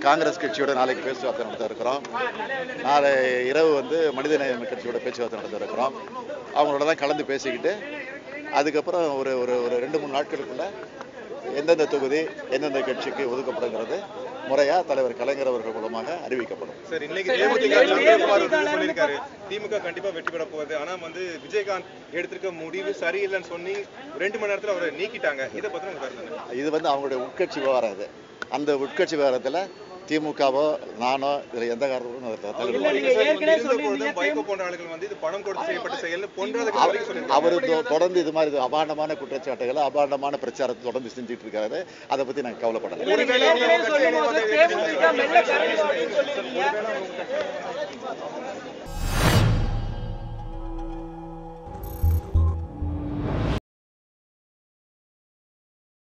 காங்கிரஸ் கட்சியோட நாளைக்கு பேச்சுவார்த்தை நடத்த இருக்கிறோம் நாளை இரவு வந்து மனிதநேயம் கட்சியோட பேச்சுவார்த்தை நடத்த இருக்கிறோம் அவங்களோட தான் கலந்து பேசிக்கிட்டு அதுக்கப்புறம் ஒரு ஒரு ஒரு ரெண்டு மூணு நாட்களுக்குள்ள எந்தெந்த தொகுதி எந்தெந்த கட்சிக்கு ஒதுக்கப்படுங்கிறது முறையா தலைவர் கலைஞர் அவர்கள் மூலமாக அறிவிக்கப்படும் சார் இன்னைக்கு தேமுதிக சந்திரகுமார் வந்து சொல்லியிருக்காரு திமுக கண்டிப்பா வெற்றி பெற போகுது ஆனா வந்து விஜயகாந்த் எடுத்திருக்க முடிவு சரியில்லைன்னு சொல்லி ரெண்டு மணி நேரத்துல அவரை நீக்கிட்டாங்க இதை பத்தின உங்க கருத்து என்ன? இது வந்து அவங்களுடைய உட்கட்சி விவகாரம் இது அந்த உட்கட்சி விவகாரத்தில் திமுகவோ நானோ இதில் எந்த காரணமும் அதை தள்ளுபடி பண்ண நீங்க சார் இருந்த பொழுதும் வைகோ போன்ற ஆளுகள் வந்து இது பணம் கொடுத்து செய்யப்பட்ட செயல்னு பொன்றாத வரைக்கும் சொல்லியிருக்காங்க அவர் தொ- தொடர்ந்து இது மாதிரி இது அபாண்டமான குற்றச்சாட்டுகளை அபாண்டமான பிரச்சாரத்தை தொடர்ந்து செஞ்சுட்டு இருக்காரு அதை பத்தி நாங்க கவலைப்படலை ஒருவேளை உங்க கட்சி தேமுதிக மெல்ல கரண்ட் அப்படின்னு சொல்லி